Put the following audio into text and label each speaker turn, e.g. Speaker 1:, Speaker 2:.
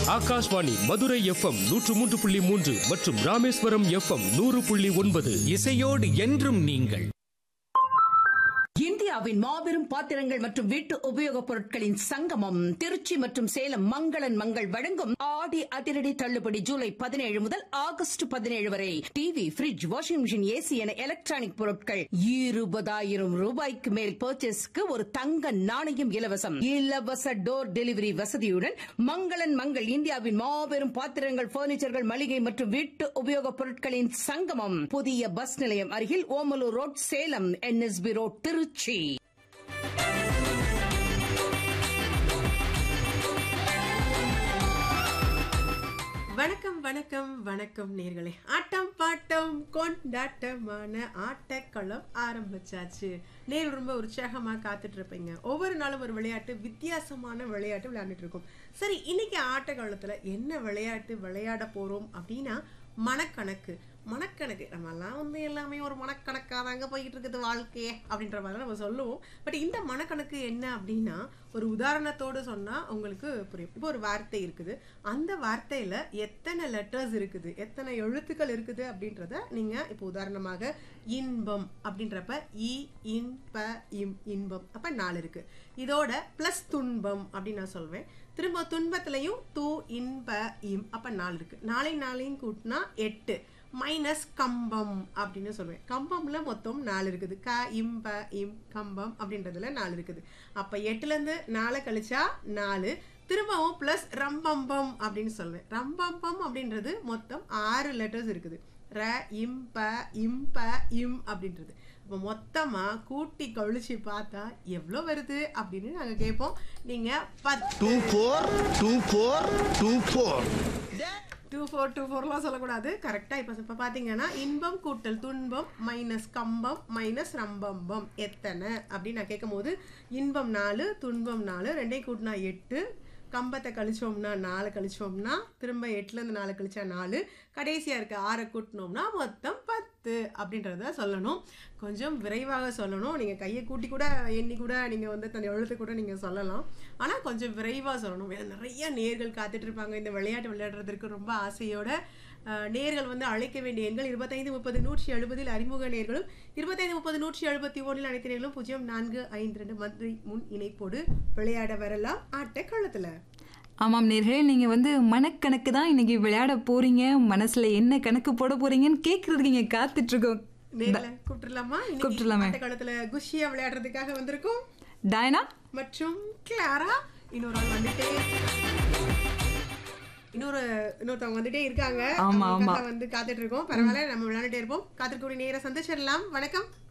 Speaker 1: Akashvani Madurai FM நூற்று மூன்று புள்ளி மூன்று மற்றும் ராமேஸ்வரம் எஃப்எம் நூறு புள்ளி ஒன்பது
Speaker 2: இசையோடு என்றும் நீங்கள்
Speaker 3: இந்தியாவின் மாபெரும் பாத்திரங்கள் மற்றும் வீட்டு உபயோகப் பொருட்களின் சங்கமம் திருச்சி மற்றும் சேலம் மங்களன் மங்கள் வழங்கும் ஆடி அதிரடி தள்ளுபடி ஜூலை பதினேழு முதல் ஆகஸ்ட் பதினேழு வரை TV fridge washing machine AC என எலக்ட்ரானிக் பொருட்கள் இருபதாயிரம் ரூபாய்க்கு மேல் பர்ச்சேஸ்க்கு ஒரு தங்க நாணயம் இலவசம் இலவச டோர் டெலிவரி வசதியுடன் மங்களன் மங்கள் இந்தியாவின் மாபெரும் பாத்திரங்கள் பர்னிச்சர்கள் மளிகை மற்றும் வீட்டு உபயோகப் பொருட்களின் சங்கமம் புதிய பஸ் நிலையம் அருகில் Omalur road Salem N S B road Tiruchi
Speaker 4: வணக்கம் வணக்கம் வணக்கம் நேர்களே ஆட்டம் பாட்டம் கொண்டாட்டமான ஆட்டக்களம் ஆரம்பிச்சாச்சு நேர் ரொம்ப உற்சாகமாக காத்துட்டு இருப்பீங்க ஒவ்வொரு நாளும் ஒரு விளையாட்டு வித்தியாசமான விளையாட்டு விளையாண்டுட்டு இருக்கோம் சரி இன்னைக்கு ஆட்டக்காலத்தில் என்ன விளையாட்டு விளையாட போகிறோம் அப்படின்னா மனக்கணக்கு மனக்கணக்கு நம்மலாம் வந்து எல்லாமே ஒரு மனக்கணக்காக தாங்க போய்கிட்டு இருக்குது வாழ்க்கையே அப்படின்ற மாதிரி நம்ம சொல்லுவோம் பட் இந்த மனக்கணக்கு என்ன அப்படின்னா ஒரு உதாரணத்தோடு சொன்னால் உங்களுக்கு புரியும் இப்போ ஒரு வார்த்தை இருக்குது அந்த வார்த்தையில் எத்தனை லெட்டர்ஸ் இருக்குது எத்தனை எழுத்துக்கள் இருக்குது அப்படின்றத நீங்கள் இப்போ உதாரணமாக இன்பம் அப்படின்றப்ப இ இன் ப இம் இன்பம் அப்போ நாலு இருக்குது இதோட ப்ளஸ் துன்பம் அப்படின்னு நான் சொல்வேன் திரும்ப துன்பத்துலையும் தூ இன்ப இம் அப்போ நாலு இருக்குது நாளை நாளையும் கூட்டினா எட்டு மைனஸ் கம்பம் அப்படின்னு சொல்லுவேன் கம்பம்ல மொத்தம் நாலு இருக்குது க இம் ப இம் கம்பம் அப்படின்றதுல நாலு இருக்குது அப்போ எட்டுலேருந்து நாலு கழிச்சா நாலு திரும்பவும் ப்ளஸ் ரம்பம்பம் அப்படின்னு சொல்லுவேன் ரம்பம்பம் அப்படின்றது மொத்தம் ஆறு லெட்டர்ஸ் இருக்குது ர இம் ப இம் ப இம் அப்படின்றது இப்போ மொத்தமாக கூட்டி கழிச்சு பார்த்தா எவ்வளோ வருது அப்படின்னு நாங்கள் கேட்போம் நீங்கள் பத்து
Speaker 5: two four two four two four
Speaker 4: two four two ஃபோர்லாம் சொல்லக்கூடாது கரெக்டாக இப்போ இப்போ பார்த்தீங்கன்னா இன்பம் கூட்டல் துன்பம் மைனஸ் கம்பம் மைனஸ் ரம்பம்பம் எத்தனை அப்படின்னு நான் கேட்கும்போது இன்பம் நாலு துன்பம் நாலு ரெண்டையும் கூட்டினா எட்டு கம்பத்தை கழிச்சோம்னா நாலு கழிச்சோம்னா திரும்ப எட்டுலேருந்து நாலு கழிச்சா நாலு கடைசியாக இருக்க ஆறை கூட்டினோம்னா மொத்தம் பத்து அப்படின்றத சொல்லணும் கொஞ்சம் விரைவாக சொல்லணும் நீங்கள் கையை கூட்டி கூட எண்ணி கூட நீங்கள் வந்து தன் எழுத்து கூட நீங்கள் சொல்லலாம் ஆனால் கொஞ்சம் விரைவாக சொல்லணும் ஏன்னா நிறைய நேர்கள் காத்துட்டு இருப்பாங்க இந்த விளையாட்டு விளையாடுறதுக்கு ரொம்ப ஆசையோட அஹ், நேர்கள் வந்து அழைக்க வேண்டிய எண்கள் இருபத்தைந்து முப்பது நூற்றி எழுபதில் அறிமுக நேர்களும் இருபத்தைந்து முப்பது நூற்றி எழுபத்தி ஒன்றில் அனைத்து நேர்களும் பூஜ்ஜியம் நான்கு ஐந்து ரெண்டு மந்திரி முன் இணைப்போடு விளையாட வரலாம் ஆட்டக்களத்தில்
Speaker 6: ஆமாம் நேர்களே நீங்கள் வந்து மனக்கணக்கு தான் இன்னைக்கு விளையாட போறீங்க மனசுல என்ன கணக்கு போட போறீங்கன்னு கேட்கறதுக்கு இங்கே காத்துட்டு இருக்கோம்
Speaker 4: நேர்ல கூப்பிட்டுலாமா
Speaker 6: கூப்பிட்டுலாமே.
Speaker 4: ஆட்டக்களத்தில் குஷியா விளையாடுறதுக்காக வந்திருக்கோம்
Speaker 6: டயனா
Speaker 4: மற்றும் கிளாரா இன்னொரு ஆள் வந்துட்டே இன்னொரு இன்னொருத்தவங்க வந்துட்டே இருக்காங்க
Speaker 6: ஆமா, ஆமா.
Speaker 4: அவங்களுக்காக வந்து காத்துட்டு இருக்கோம் பரவாயில்ல நம்ம விளையாண்டுட்டே இருப்போம் காத்துக்கூடிய நேரம் சந்திச்சிடலாம் வணக்கம்